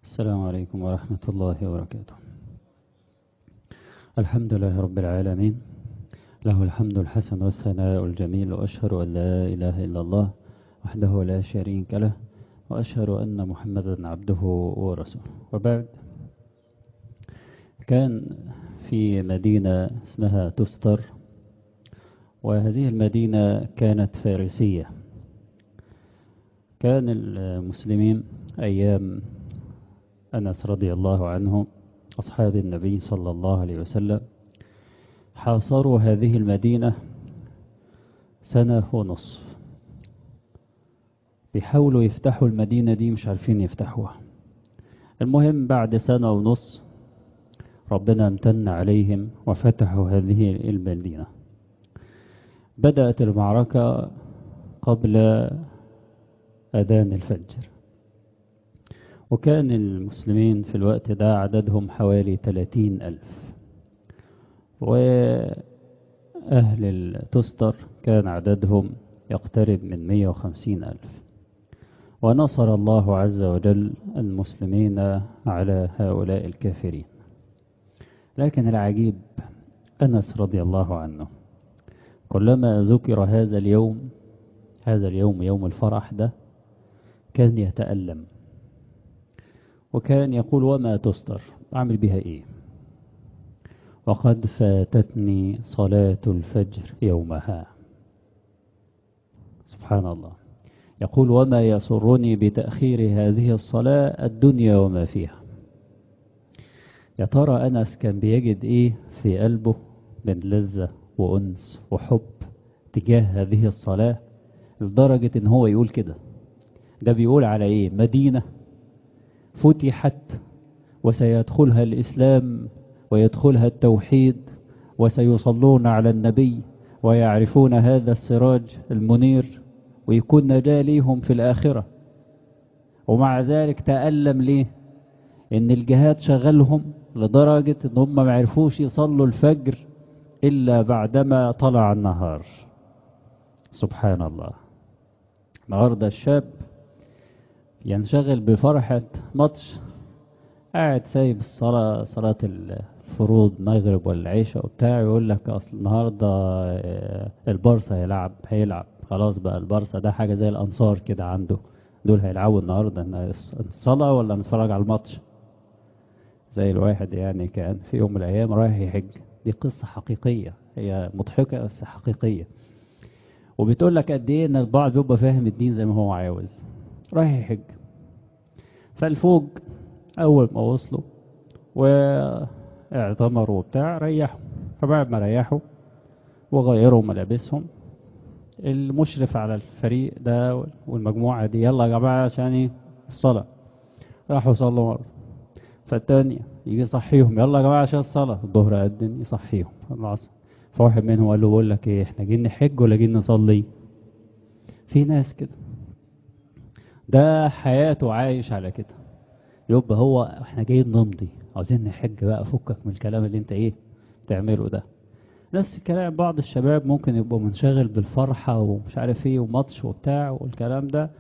السلام عليكم ورحمة الله وبركاته الحمد لله رب العالمين له الحمد الحسن والثناء الجميل وأشهد أن لا إله إلا الله وحده لا شريك له وأشهد أن محمدا عبده ورسوله وبعد كان في مدينة اسمها تستر وهذه المدينة كانت فارسية كان المسلمين أيام أنس رضي الله عنه أصحاب النبي صلى الله عليه وسلم حاصروا هذه المدينة سنة ونصف بيحاولوا يفتحوا المدينة دي مش عارفين يفتحوها المهم بعد سنة ونص ربنا امتن عليهم وفتحوا هذه المدينة بدأت المعركة قبل أذان الفجر وكان المسلمين في الوقت ده عددهم حوالي 30 ألف وأهل التستر كان عددهم يقترب من 150 ألف ونصر الله عز وجل المسلمين على هؤلاء الكافرين لكن العجيب أنس رضي الله عنه كلما ذكر هذا اليوم هذا اليوم يوم الفرح ده كان يتألم وكان يقول وما تستر أعمل بها إيه وقد فاتتني صلاة الفجر يومها سبحان الله يقول وما يسرني بتأخير هذه الصلاة الدنيا وما فيها يا ترى أنس كان بيجد إيه في قلبه من لذة وأنس وحب تجاه هذه الصلاة لدرجة إن هو يقول كده ده بيقول على إيه مدينة فتحت وسيدخلها الإسلام ويدخلها التوحيد وسيصلون على النبي ويعرفون هذا السراج المنير ويكون نجاة ليهم في الآخرة ومع ذلك تألم ليه إن الجهاد شغلهم لدرجة إن هم ما عرفوش يصلوا الفجر إلا بعدما طلع النهار سبحان الله النهارده الشاب ينشغل بفرحة ماتش قاعد سايب الصلاة صلاة الفروض مغرب ولا عشاء وبتاع يقول لك أصل النهاردة البارسا هيلعب هيلعب خلاص بقى البارسا ده حاجة زي الأنصار كده عنده دول هيلعبوا النهاردة الصلاة ولا نتفرج على الماتش زي الواحد يعني كان في يوم من الأيام رايح يحج دي قصة حقيقية هي مضحكة بس حقيقية وبتقول لك قد ايه ان البعض بيبقى فاهم الدين زي ما هو عاوز رايح يحج فالفوج اول ما وصلوا واعتمروا وبتاع ريحوا فبعد ما ريحوا وغيروا ملابسهم المشرف على الفريق ده والمجموعة دي يلا يا جماعة عشان ايه الصلاة راحوا صلوا مرة فالتانية يجي يصحيهم يلا يا جماعة عشان الصلاة الظهر أذن يصحيهم العصر فواحد منهم قال له بقول لك ايه احنا جايين نحج ولا جايين نصلي في ناس كده ده حياته عايش على كده يبقى هو احنا جايين نمضي عاوزين نحج بقى فكك من الكلام اللي انت ايه بتعمله ده نفس الكلام بعض الشباب ممكن يبقوا منشغل بالفرحة ومش عارف ايه وماتش وبتاع والكلام ده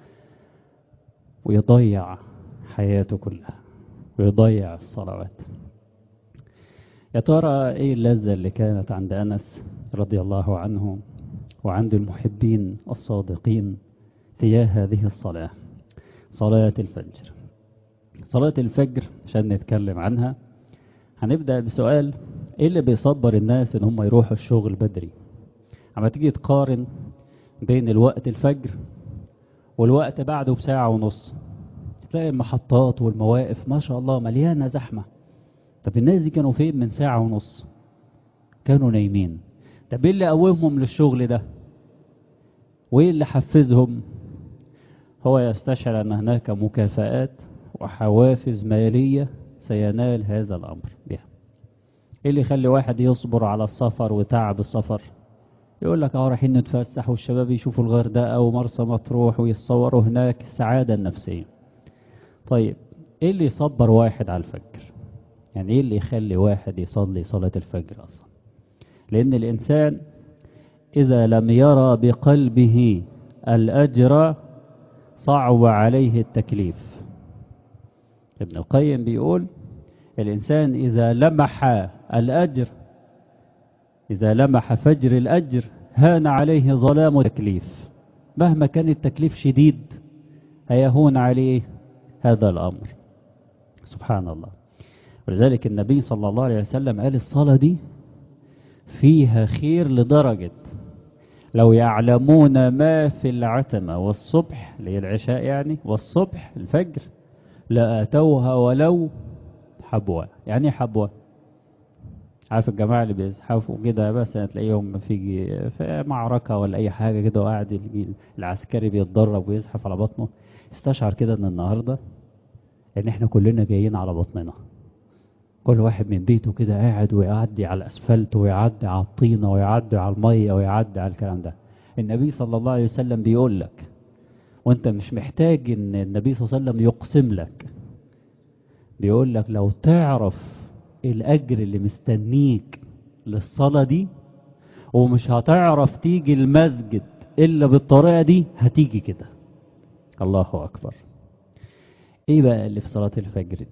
ويضيع حياته كلها ويضيع الصلوات يا ترى ايه اللذة اللي كانت عند أنس رضي الله عنه وعند المحبين الصادقين تجاه هذه الصلاة صلاة الفجر صلاة الفجر عشان نتكلم عنها هنبدأ بسؤال ايه اللي بيصبر الناس ان هم يروحوا الشغل بدري اما تيجي تقارن بين الوقت الفجر والوقت بعده بساعة ونص تلاقي المحطات والمواقف ما شاء الله مليانة زحمة طب الناس دي كانوا فين من ساعة ونص كانوا نايمين طب ايه اللي قومهم للشغل ده وايه اللي حفزهم هو يستشعر ان هناك مكافآت وحوافز مالية سينال هذا الامر بها ايه اللي يخلي واحد يصبر على السفر وتعب السفر يقول لك اه رايحين نتفسح والشباب يشوفوا الغردقه ومرسى مطروح ويتصوروا هناك السعاده النفسيه طيب ايه اللي يصبر واحد على الفجر يعني ايه اللي يخلي واحد يصلي صلاة الفجر اصلا لان الانسان اذا لم يرى بقلبه الاجر صعب عليه التكليف ابن القيم بيقول الإنسان إذا لمح الأجر إذا لمح فجر الأجر هان عليه ظلام التكليف مهما كان التكليف شديد هيهون عليه هذا الأمر سبحان الله ولذلك النبي صلى الله عليه وسلم قال الصلاة دي فيها خير لدرجة لو يعلمون ما في العتمة والصبح اللي هي العشاء يعني والصبح الفجر لأتوها ولو حبوة يعني ايه حبوة عارف الجماعة اللي بيزحفوا كده بس تلاقيهم في في معركة ولا أي حاجة كده وقاعد العسكري بيتدرب ويزحف على بطنه استشعر كده إن النهاردة إن إحنا كلنا جايين على بطننا كل واحد من بيته كده قاعد ويعدي على الأسفلت ويعدي على الطينة ويعدي على المية ويعدي على الكلام ده النبي صلى الله عليه وسلم بيقول لك وانت مش محتاج ان النبي صلى الله عليه وسلم يقسم لك بيقول لك لو تعرف الأجر اللي مستنيك للصلاة دي ومش هتعرف تيجي المسجد إلا بالطريقة دي هتيجي كده الله أكبر إيه بقى اللي في صلاة الفجر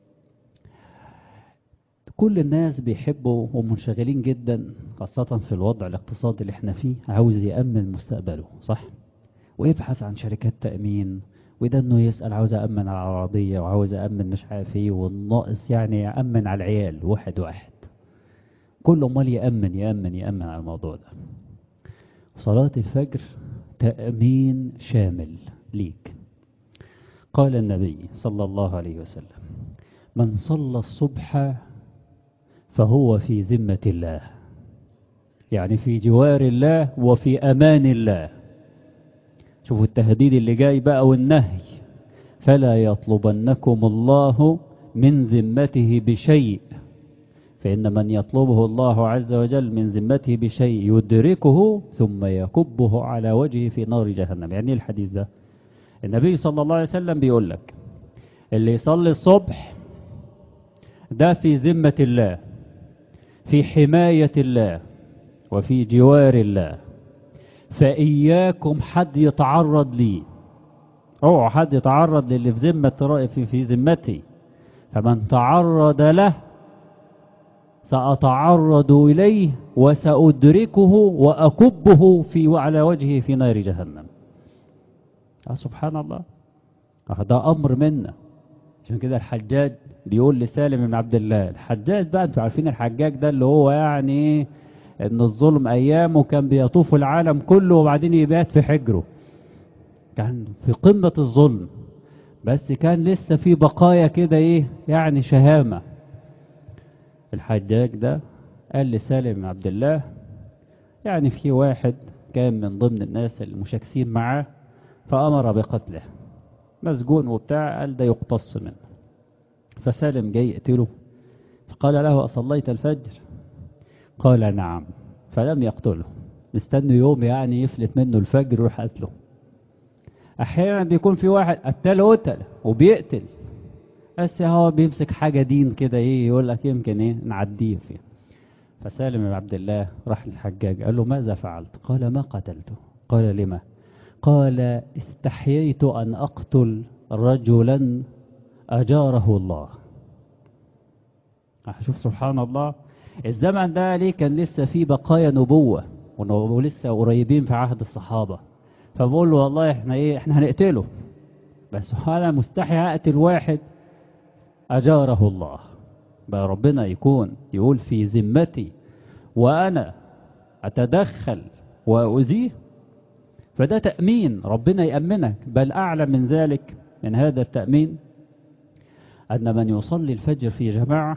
كل الناس بيحبوا ومنشغلين جدا خاصة في الوضع الاقتصادي اللي احنا فيه عاوز يأمن مستقبله صح ويبحث عن شركات تأمين وده انه يسأل عاوز أأمن على العربية وعاوز أأمن مش عارف ايه والناقص يعني يأمن على العيال واحد واحد كل امال يأمن يأمن يأمن على الموضوع ده صلاة الفجر تأمين شامل ليك قال النبي صلى الله عليه وسلم من صلى الصبح فهو في ذمة الله يعني في جوار الله وفي أمان الله شوفوا التهديد اللي جاي بقى والنهي فلا يطلبنكم الله من ذمته بشيء فإن من يطلبه الله عز وجل من ذمته بشيء يدركه ثم يكبه على وجهه في نار جهنم يعني الحديث ده النبي صلى الله عليه وسلم بيقول لك اللي يصلي الصبح ده في ذمة الله في حماية الله وفي جوار الله فإياكم حد يتعرض لي اوعى حد يتعرض للي في ذمة في, في ذمتي فمن تعرض له سأتعرض إليه وسأدركه وأكبه في على وجهه في نار جهنم آه سبحان الله ده أمر منا عشان كده الحجاج بيقول لسالم بن عبد الله الحجاج بقى انتوا عارفين الحجاج ده اللي هو يعني ان الظلم ايامه كان بيطوف العالم كله وبعدين يبات في حجره كان في قمة الظلم بس كان لسه في بقايا كده ايه يعني شهامة الحجاج ده قال لسالم بن عبد الله يعني في واحد كان من ضمن الناس المشاكسين معاه فأمر بقتله مسجون وبتاع قال ده يقتص منه فسالم جاي يقتله فقال له أصليت الفجر قال نعم فلم يقتله مستني يوم يعني يفلت منه الفجر ويروح قتله أحيانا بيكون في واحد قتله قتل وبيقتل بس هو بيمسك حاجة دين كده ايه يقول لك يمكن ايه نعديه فيها فسالم بن عبد الله راح للحجاج قال له ماذا فعلت قال ما قتلته قال لما قال استحييت أن أقتل رجلا أجاره الله شوف سبحان الله الزمن ده ليه كان لسه فيه بقايا نبوة ولسه قريبين في عهد الصحابة فبقول له والله احنا ايه احنا هنقتله بس انا مستحي اقتل واحد أجاره الله بقى ربنا يكون يقول في ذمتي وأنا أتدخل وأذيه فده تأمين ربنا يأمنك بل أعلى من ذلك من هذا التأمين أن من يصلي الفجر في جماعة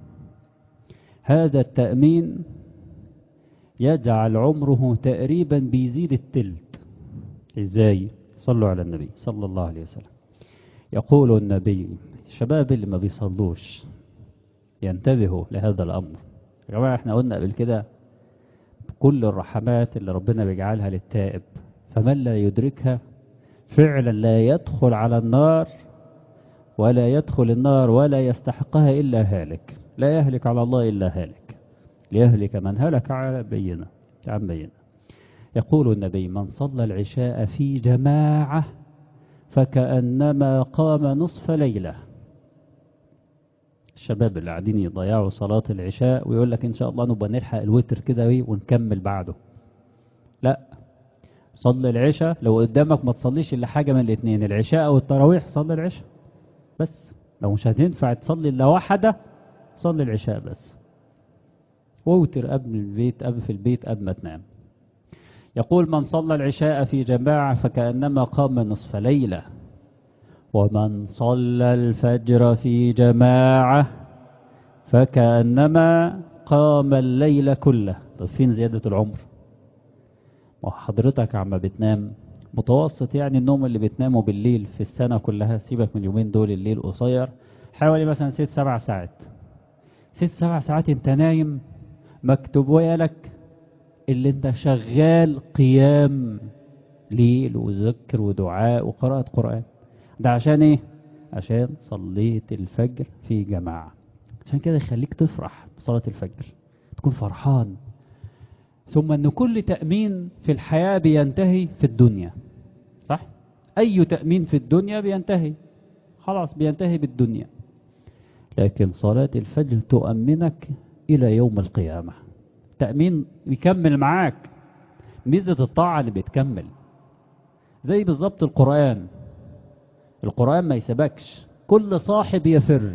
هذا التأمين يجعل عمره تقريبا بيزيد التلت ازاي صلوا على النبي صلى الله عليه وسلم يقول النبي الشباب اللي ما بيصلوش ينتبهوا لهذا الأمر يا جماعة احنا قلنا قبل كده كل الرحمات اللي ربنا بيجعلها للتائب فمن لا يدركها فعلا لا يدخل على النار ولا يدخل النار ولا يستحقها إلا هالك لا يهلك على الله إلا هالك ليهلك من هلك على بينه عن بينه يقول النبي من صلى العشاء في جماعة فكأنما قام نصف ليلة الشباب اللي قاعدين يضيعوا صلاة العشاء ويقول لك إن شاء الله نبقى نلحق الوتر كده إيه ونكمل بعده لا صلي العشاء لو قدامك ما تصليش إلا حاجة من الاثنين العشاء أو التراويح صلي العشاء بس لو مش هتنفع تصلي إلا واحدة صلي العشاء بس ووتر قبل البيت قبل في البيت قبل ما تنام يقول من صلى العشاء في جماعة فكأنما قام نصف ليلة ومن صلى الفجر في جماعة فكأنما قام الليل كله طب فين زيادة العمر وحضرتك عما بتنام متوسط يعني النوم اللي بتنامه بالليل في السنة كلها سيبك من اليومين دول الليل قصير حوالي مثلا ست سبع ساعات ست سبع ساعات انت نايم مكتوب ويالك اللي انت شغال قيام ليل وذكر ودعاء وقراءة قرآن ده عشان ايه عشان صليت الفجر في جماعة عشان كده يخليك تفرح بصلاة الفجر تكون فرحان ثم ان كل تأمين في الحياة بينتهي في الدنيا صح اي تأمين في الدنيا بينتهي خلاص بينتهي بالدنيا لكن صلاة الفجر تؤمنك الى يوم القيامة تأمين يكمل معاك ميزة الطاعة اللي بتكمل زي بالظبط القرآن القرآن ما يسبكش كل صاحب يفر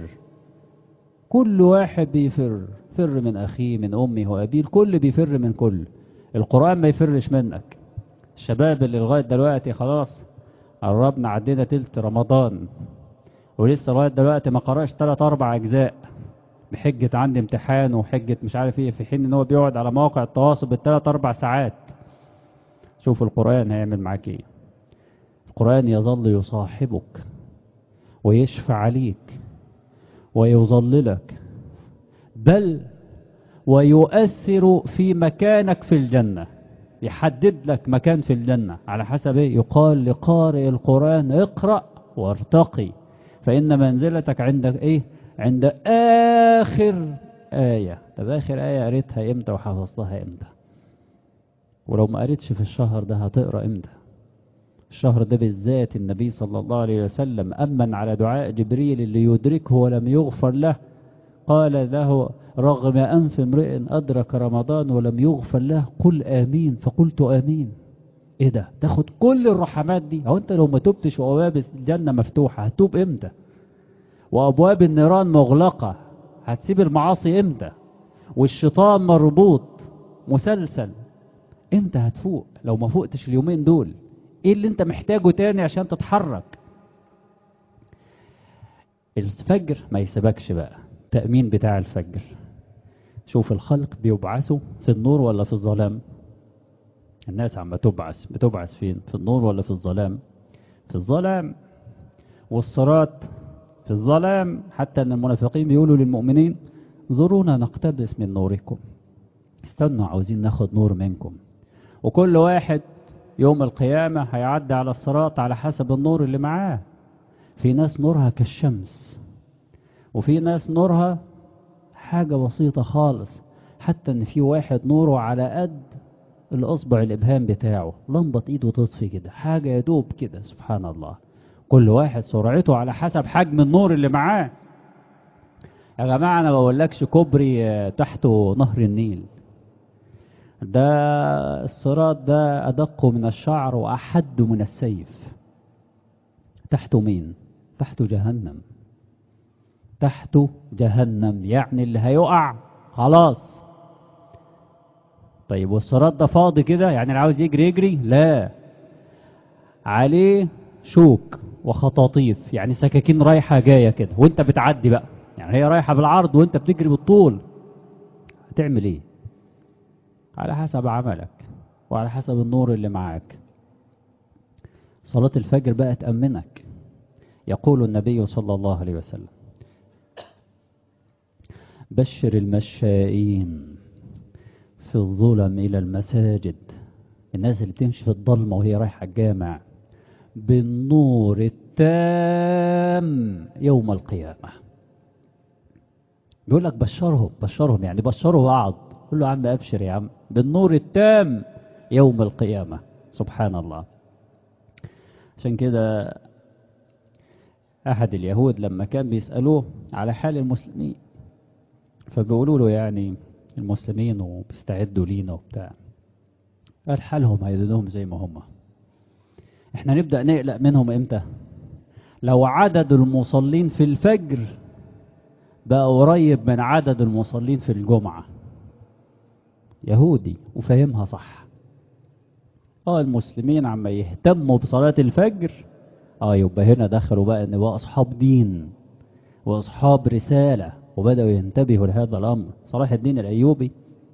كل واحد بيفر فر من أخيه من أمه وأبيه الكل بيفر من كل القرآن ما يفرش منك الشباب اللي لغاية دلوقتي خلاص قربنا عدينا تلت رمضان ولسه لغاية دلوقتي ما قرأش تلات أربع أجزاء بحجة عندي امتحان وحجة مش عارف ايه في حين ان هو بيقعد على مواقع التواصل بالثلاث اربع ساعات شوف القرآن هيعمل معاك ايه القرآن يظل يصاحبك ويشفع عليك ويظللك بل ويؤثر في مكانك في الجنة يحدد لك مكان في الجنة على حسب ايه يقال لقارئ القرآن اقرأ وارتقي فإن منزلتك عندك ايه عند آخر آية طب آخر آية قريتها إمتى وحفظتها إمتى ولو ما قريتش في الشهر ده هتقرأ إمتى الشهر ده بالذات النبي صلى الله عليه وسلم أمن على دعاء جبريل اللي يدركه ولم يغفر له قال له رغم أنف امرئ أدرك رمضان ولم يغفر له قل آمين فقلت آمين إيه ده تاخد كل الرحمات دي أو أنت لو ما تبتش وأبواب الجنة مفتوحة هتوب إمتى وأبواب النيران مغلقة هتسيب المعاصي إمتى والشيطان مربوط مسلسل إمتى هتفوق لو ما فوقتش اليومين دول إيه اللي أنت محتاجه تاني عشان تتحرك الفجر ما يسيبكش بقى تأمين بتاع الفجر شوف الخلق بيبعثوا في النور ولا في الظلام الناس عم تبعث بتبعث فين في النور ولا في الظلام في الظلام والصراط في الظلام حتى ان المنافقين بيقولوا للمؤمنين زورونا نقتبس من نوركم استنوا عاوزين ناخد نور منكم وكل واحد يوم القيامة هيعدي على الصراط على حسب النور اللي معاه في ناس نورها كالشمس وفي ناس نورها حاجة بسيطة خالص حتى ان في واحد نوره على قد الاصبع الابهام بتاعه لمبة ايده تطفي كده حاجة يدوب كده سبحان الله كل واحد سرعته على حسب حجم النور اللي معاه يا جماعة انا بقولكش كوبري تحته نهر النيل ده الصراط ده ادق من الشعر واحد من السيف تحته مين تحته جهنم تحته جهنم يعني اللي هيقع خلاص طيب والصراط ده فاضي كده يعني اللي عاوز يجري يجري لا عليه شوك وخطاطيف يعني سكاكين رايحة جاية كده وانت بتعدي بقى يعني هي رايحة بالعرض وانت بتجري بالطول هتعمل ايه على حسب عملك وعلى حسب النور اللي معاك صلاة الفجر بقى تأمنك يقول النبي صلى الله عليه وسلم بشر المشائين في الظلم إلى المساجد الناس اللي بتمشي في الضلمة وهي رايحة الجامع بالنور التام يوم القيامة بيقول لك بشرهم بشرهم يعني بشره بعض قول له يا عم أبشر يا عم بالنور التام يوم القيامة سبحان الله عشان كده أحد اليهود لما كان بيسألوه على حال المسلمين فبيقولوا له يعني المسلمين وبيستعدوا لينا وبتاع قال حالهم هيدونهم زي ما هم احنا نبدأ نقلق منهم امتى لو عدد المصلين في الفجر بقى قريب من عدد المصلين في الجمعة يهودي وفاهمها صح اه المسلمين عما يهتموا بصلاة الفجر اه يبقى هنا دخلوا بقى ان بقى اصحاب دين واصحاب رسالة وبدأوا ينتبهوا لهذا الامر صلاح الدين الايوبي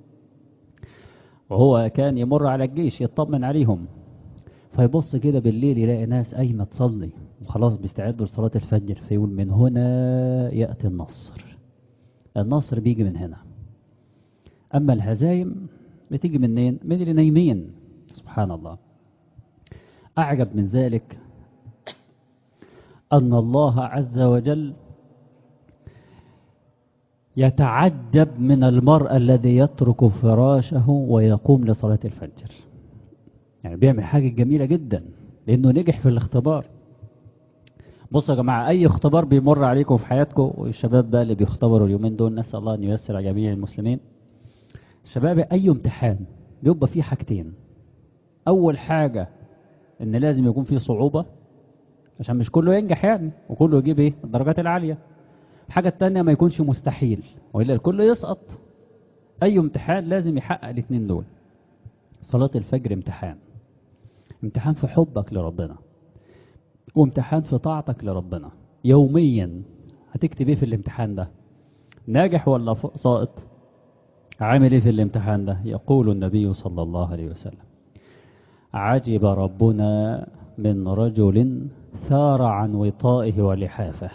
وهو كان يمر على الجيش يطمن عليهم فيبص كده بالليل يلاقي ناس قايمة تصلي وخلاص بيستعدوا لصلاة الفجر فيقول من هنا يأتي النصر النصر بيجي من هنا أما الهزايم بتيجي منين من اللي نايمين سبحان الله أعجب من ذلك أن الله عز وجل يتعجب من المرء الذي يترك فراشه ويقوم لصلاة الفجر يعني بيعمل حاجة جميلة جدا لأنه نجح في الاختبار بصوا يا جماعة أي اختبار بيمر عليكم في حياتكم والشباب بقى اللي بيختبروا اليومين دول نسأل الله أن ييسر على جميع المسلمين الشباب أي امتحان بيبقى فيه حاجتين أول حاجة إن لازم يكون فيه صعوبة عشان مش كله ينجح يعني وكله يجيب إيه الدرجات العالية الحاجة التانية ما يكونش مستحيل وإلا الكل يسقط أي امتحان لازم يحقق الاثنين دول صلاة الفجر امتحان امتحان في حبك لربنا وامتحان في طاعتك لربنا يوميا هتكتب ايه في الامتحان ده ناجح ولا ساقط عامل ايه في الامتحان ده يقول النبي صلى الله عليه وسلم عجب ربنا من رجل ثار عن وطائه ولحافه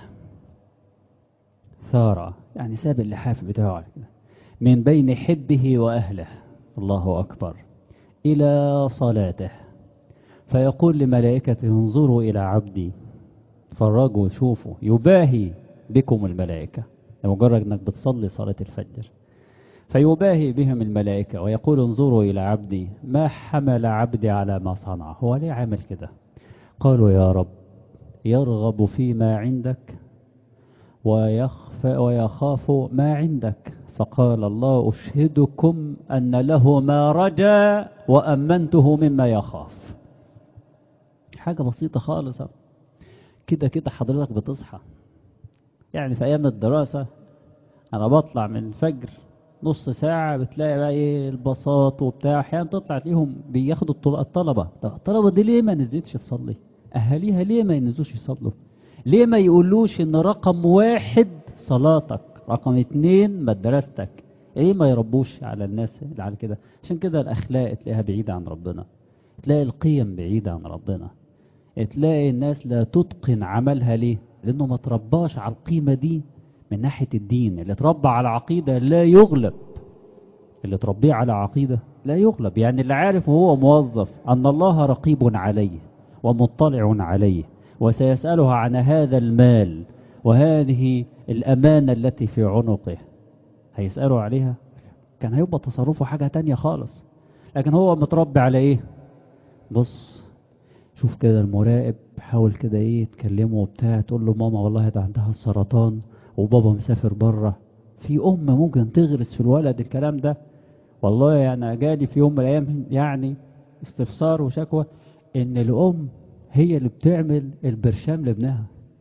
ثار يعني ساب اللحاف بتاعه من بين حبه وأهله الله أكبر إلى صلاته فيقول لملائكته انظروا إلى عبدي فرجوا شوفوا يباهي بكم الملائكة لمجرد أنك بتصلي صلاة الفجر فيباهي بهم الملائكة ويقول انظروا إلى عبدي ما حمل عبدي على ما صنع هو ليه عمل كده قالوا يا رب يرغب فيما عندك ويخف ويخاف ما عندك فقال الله أشهدكم أن له ما رجا وأمنته مما يخاف حاجة بسيطة خالص كده كده حضرتك بتصحى يعني في أيام الدراسة أنا بطلع من الفجر نص ساعة بتلاقي بقى ايه الباصات وبتاع أحيانا تطلع تلاقيهم بياخدوا الطلبة طب الطلبة دي ليه ما نزلتش تصلي أهاليها ليه ما ينزلوش يصلوا ليه ما يقولوش إن رقم واحد صلاتك رقم اتنين مدرستك ايه ما يربوش على الناس اللي على كده عشان كده الاخلاق تلاقيها بعيدة عن ربنا تلاقي القيم بعيدة عن ربنا تلاقي الناس لا تتقن عملها ليه لانه ما ترباش على القيمة دي من ناحية الدين اللي تربى على عقيدة لا يغلب اللي تربيه على عقيدة لا يغلب يعني اللي عارف وهو موظف أن الله رقيب عليه ومطلع عليه وسيسأله عن هذا المال وهذه الأمانة التي في عنقه هيسألوا عليها كان هيبقى تصرفه حاجة تانية خالص لكن هو متربي على ايه بص شوف كده المراقب حاول كده ايه تكلمه وبتاع تقول له ماما والله ده عندها السرطان وبابا مسافر بره في ام ممكن تغرس في الولد الكلام ده والله يعني جالي في يوم من الايام يعني استفسار وشكوى ان الام هي اللي بتعمل البرشام لابنها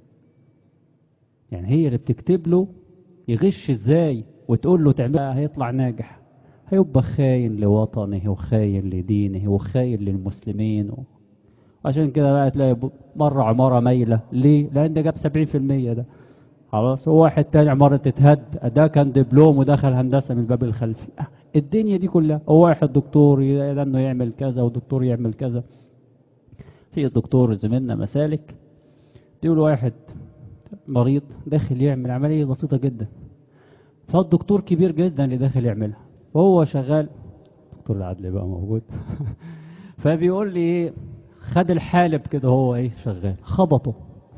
يعني هي اللي بتكتب له يغش ازاي وتقول له تعملها هيطلع ناجح هيبقى خاين لوطنه وخاين لدينه وخاين للمسلمين و... عشان كده بقى تلاقي مرة عمارة مايلة ليه؟ لأن ده جاب 70% ده خلاص هو واحد تاني عمارة تتهد ده كان دبلوم ودخل هندسة من الباب الخلفي الدنيا دي كلها هو واحد دكتور انه يعمل كذا ودكتور يعمل كذا في دكتور زميلنا مسالك تقول واحد مريض داخل يعمل عملية بسيطة جدا فالدكتور كبير جدا اللي داخل يعملها وهو شغال دكتور العدل بقى موجود فبيقول لي ايه خد الحالب كده هو ايه شغال خبطه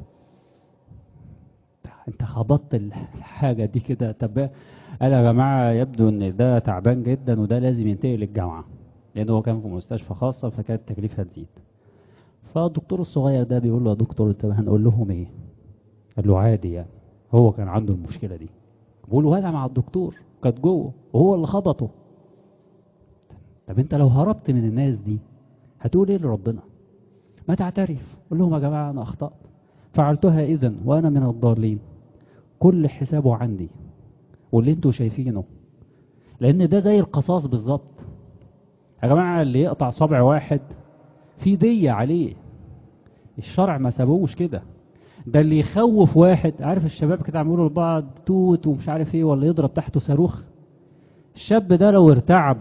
انت خبطت الحاجة دي كده طب قال يا جماعة يبدو ان ده تعبان جدا وده لازم ينتقل للجامعة لان هو كان في مستشفى خاصة فكانت التكلفة تزيد فالدكتور الصغير ده بيقول له يا دكتور طب هنقول لهم ايه قال له عادي يعني هو كان عنده المشكلة دي بقول له هذا مع الدكتور كانت جوه وهو اللي خبطه طب انت لو هربت من الناس دي هتقول ايه لربنا ما تعترف قول لهم يا جماعة انا اخطأت فعلتها اذا وانا من الضالين كل حسابه عندي واللي انتوا شايفينه لان ده زي القصاص بالظبط يا جماعة اللي يقطع صبع واحد في دية عليه الشرع ما سابوش كده ده اللي يخوف واحد عارف الشباب كده عملوا لبعض توت ومش عارف ايه ولا يضرب تحته صاروخ الشاب ده لو ارتعب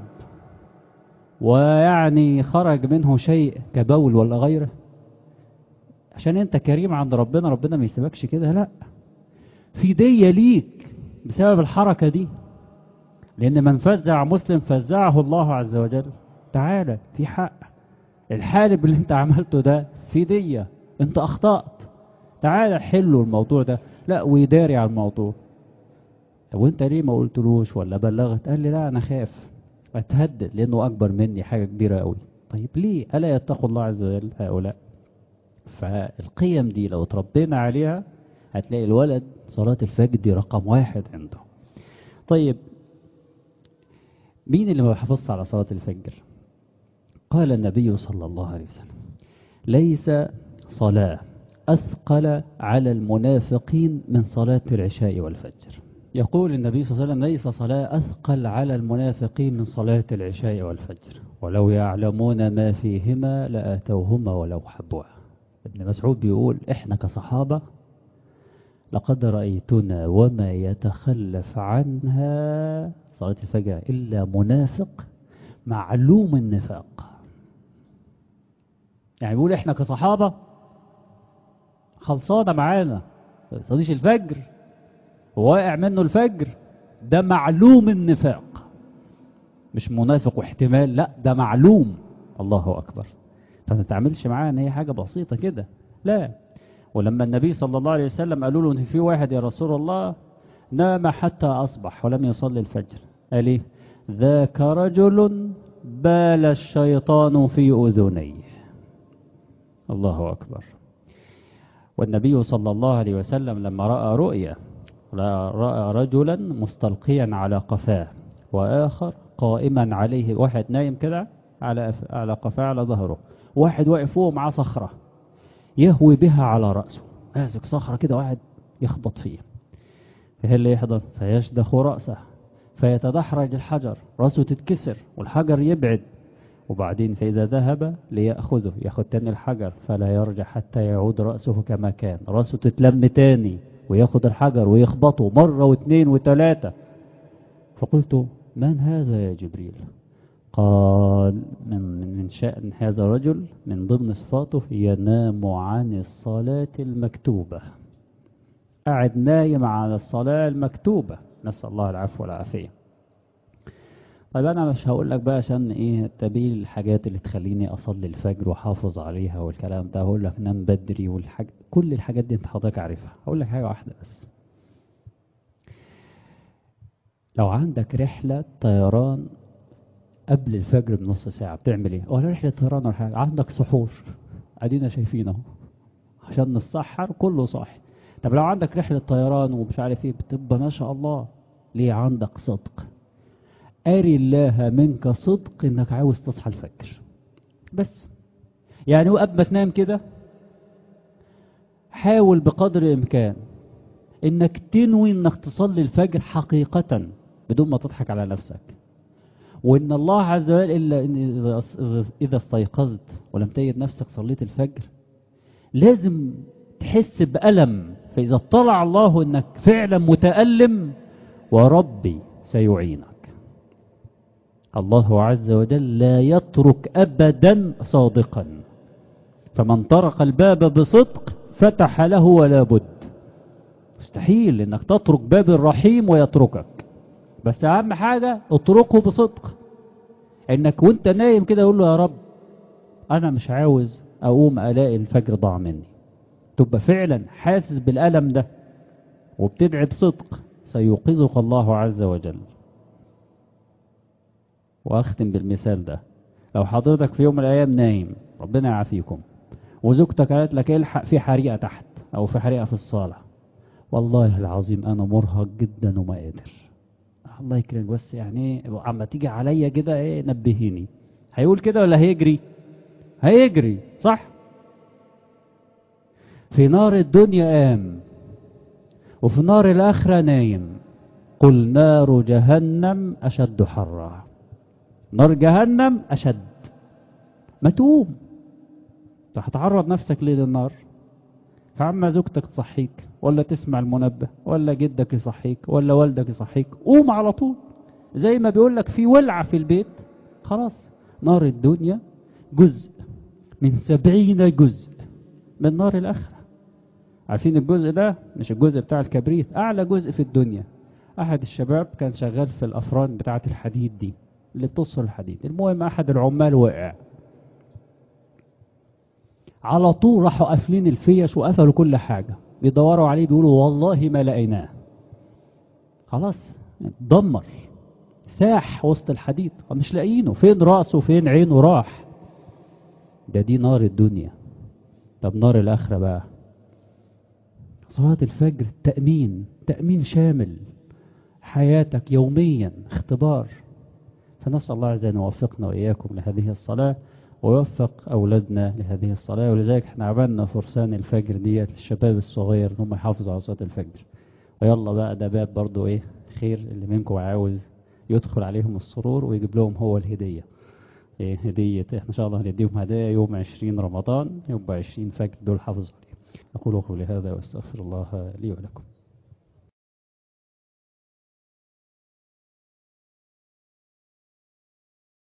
ويعني خرج منه شيء كبول ولا غيره عشان انت كريم عند ربنا ربنا ما يسيبكش كده لا في دية ليك بسبب الحركة دي لأن من فزع مسلم فزعه الله عز وجل تعالى في حق الحالب اللي انت عملته ده في دية انت أخطأت تعالى حلوا الموضوع ده لا ويداري على الموضوع طب وانت ليه ما قلتلوش ولا بلغت قال لي لا انا خاف اتهدد لانه اكبر مني حاجة كبيرة قوي طيب ليه الا يتقوا الله عز وجل هؤلاء فالقيم دي لو تربينا عليها هتلاقي الولد صلاة الفجر دي رقم واحد عنده طيب مين اللي ما بيحافظش على صلاة الفجر قال النبي صلى الله عليه وسلم ليس صلاة أثقل على المنافقين من صلاة العشاء والفجر يقول النبي صلى الله عليه وسلم ليس صلاة أثقل على المنافقين من صلاة العشاء والفجر ولو يعلمون ما فيهما لآتوهما ولو حبوا ابن مسعود بيقول احنا كصحابة لقد رأيتنا وما يتخلف عنها صلاة الفجر إلا منافق معلوم النفاق يعني بيقول احنا كصحابة خلصانة معانا صليش الفجر واقع منه الفجر ده معلوم النفاق مش منافق واحتمال لا ده معلوم الله أكبر فما تعملش معاه ان هي حاجة بسيطة كده لا ولما النبي صلى الله عليه وسلم قالوا له ان في واحد يا رسول الله نام حتى أصبح ولم يصلي الفجر قال ايه ذاك رجل بال الشيطان في أذنيه الله أكبر والنبي صلى الله عليه وسلم لما رأى رؤيا رأى رجلا مستلقيا على قفاه وآخر قائما عليه واحد نايم كده على على قفاه على ظهره واحد واقف فوق معاه صخرة يهوي بها على رأسه ماسك صخرة كده واحد يخبط فيه فهي اللي يحضر فيشدخ رأسه فيتدحرج الحجر رأسه تتكسر والحجر يبعد وبعدين فإذا ذهب ليأخذه يأخذ تاني الحجر فلا يرجع حتى يعود رأسه كما كان رأسه تتلم تاني ويأخذ الحجر ويخبطه مرة واثنين وثلاثة فقلت من هذا يا جبريل قال من من شأن هذا الرجل من ضمن صفاته ينام عن الصلاة المكتوبة قاعد نايم على الصلاة المكتوبة نسأل الله العفو والعافية طيب أنا مش هقول لك بقى عشان إيه تبيل الحاجات اللي تخليني أصلي الفجر وحافظ عليها والكلام ده هقول لك نام بدري والحاج كل الحاجات دي أنت حضرتك عارفها هقول لك حاجة واحدة بس لو عندك رحلة طيران قبل الفجر بنص ساعة بتعمل ايه ولا رحلة طيران ولا حاجة عندك سحور ادينا شايفين اهو عشان نتسحر كله صاحي طب لو عندك رحلة طيران ومش عارف ايه بتبقى ما شاء الله ليه عندك صدق أري الله منك صدق انك عاوز تصحى الفجر بس يعني وقبل ما تنام كده حاول بقدر الامكان انك تنوي انك تصلي الفجر حقيقة بدون ما تضحك على نفسك وإن الله عز وجل إلا إن إذا استيقظت ولم تجد نفسك صليت الفجر لازم تحس بألم فإذا اطلع الله إنك فعلا متألم وربي سيعينك الله عز وجل لا يترك أبدا صادقا فمن طرق الباب بصدق فتح له ولا بد مستحيل إنك تترك باب الرحيم ويتركك بس اهم حاجة اتركه بصدق انك وانت نايم كده يقول له يا رب انا مش عاوز اقوم الاقي الفجر ضاع مني تبقى فعلا حاسس بالالم ده وبتدعي بصدق سيوقظك الله عز وجل واختم بالمثال ده لو حضرتك في يوم من الايام نايم ربنا يعافيكم وزوجتك قالت لك الحق في حريقة تحت او في حريقة في الصالة والله العظيم انا مرهق جدا وما قادر الله يكرمك بس يعني ايه عما تيجي عليا كده ايه نبهيني هيقول كده ولا هيجري هيجري صح في نار الدنيا قام وفي نار الآخرة نايم قل نار جهنم أشد حرا نار جهنم أشد ما تقوم هتعرض نفسك ليه للنار فعما زوجتك تصحيك ولا تسمع المنبه ولا جدك يصحيك ولا والدك يصحيك قوم على طول زي ما بيقول لك في ولعة في البيت خلاص نار الدنيا جزء من سبعين جزء من نار الآخرة عارفين الجزء ده مش الجزء بتاع الكبريت أعلى جزء في الدنيا أحد الشباب كان شغال في الأفران بتاعة الحديد دي اللي بتصل الحديد المهم أحد العمال وقع على طول راحوا قافلين الفيش وقفلوا كل حاجة بيدوروا عليه بيقولوا والله ما لقيناه خلاص دمر ساح وسط الحديد مش لاقيينه فين راسه فين عينه راح ده دي نار الدنيا طب نار الآخرة بقى صلاة الفجر تأمين تأمين شامل حياتك يوميا اختبار فنسأل الله عز وجل يوفقنا وإياكم لهذه الصلاة ويوفق أولادنا لهذه الصلاة ولذلك احنا عملنا فرسان الفجر ديت للشباب الصغير ان هم يحافظوا على صلاة الفجر ويلا بقى ده باب برضو ايه خير اللي منكم عاوز يدخل عليهم السرور ويجيب لهم هو الهدية ايه هدية احنا ان شاء الله هنديهم هدايا يوم 20 رمضان يبقى 20 فجر دول حافظوا عليهم أقول قولي هذا واستغفر الله لي ولكم